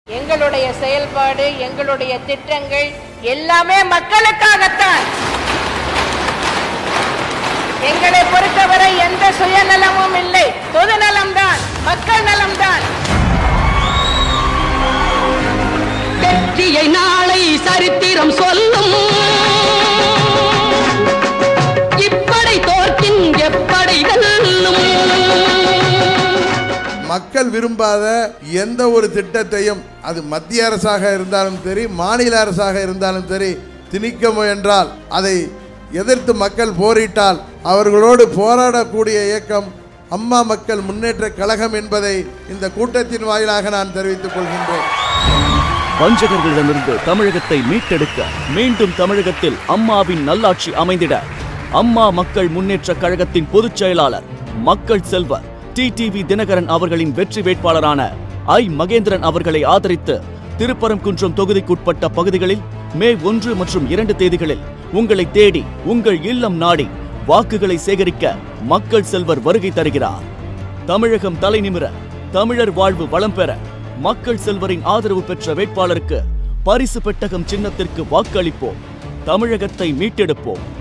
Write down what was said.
எங்களுடைய செயல்பாடு எங்களுடைய திட்டங்கள் எல்லாமே மக்களுக்காகத்தான் எங்களை பொறுத்தவரை எந்த சுயநலமும் இல்லை பொதுநலம்தான் மக்கள் நலம்தான் வெற்றியை நாளை சரித்திரம் சொல்லும் இப்படை தோற்கின் எப்படை வெல்லும் மக்கள் விரும்பாத எந்த ஒரு திட்டத்தையும் அது மத்திய அரசாக இருந்தாலும் சரி மாநில அரசாக இருந்தாலும் சரி திணிக்க முயன்றால் அதை எதிர்த்து மக்கள் போரிட்டால் அவர்களோடு போராடக்கூடிய இயக்கம் அம்மா மக்கள் முன்னேற்ற கழகம் என்பதை இந்த கூட்டத்தின் வாயிலாக நான் தெரிவித்துக் கொள்கின்றேன் வஞ்சகர்களிடமிருந்து தமிழகத்தை மீட்டெடுக்க மீண்டும் தமிழகத்தில் அம்மாவின் நல்லாட்சி அமைந்திட அம்மா மக்கள் முன்னேற்ற கழகத்தின் பொதுச் செயலாளர் மக்கள் செல்வர் டிடிவி தினகரன் அவர்களின் வெற்றி வேட்பாளரான ஐ மகேந்திரன் அவர்களை ஆதரித்து திருப்பரங்குன்றம் தொகுதிக்குட்பட்ட பகுதிகளில் மே ஒன்று மற்றும் இரண்டு தேதிகளில் உங்களை தேடி உங்கள் இல்லம் நாடி வாக்குகளை சேகரிக்க மக்கள் செல்வர் வருகை தருகிறார் தமிழகம் தலைநிமிர தமிழர் வாழ்வு வளம் பெற மக்கள் செல்வரின் ஆதரவு பெற்ற வேட்பாளருக்கு பரிசு பெட்டகம் சின்னத்திற்கு வாக்களிப்போம் தமிழகத்தை மீட்டெடுப்போம்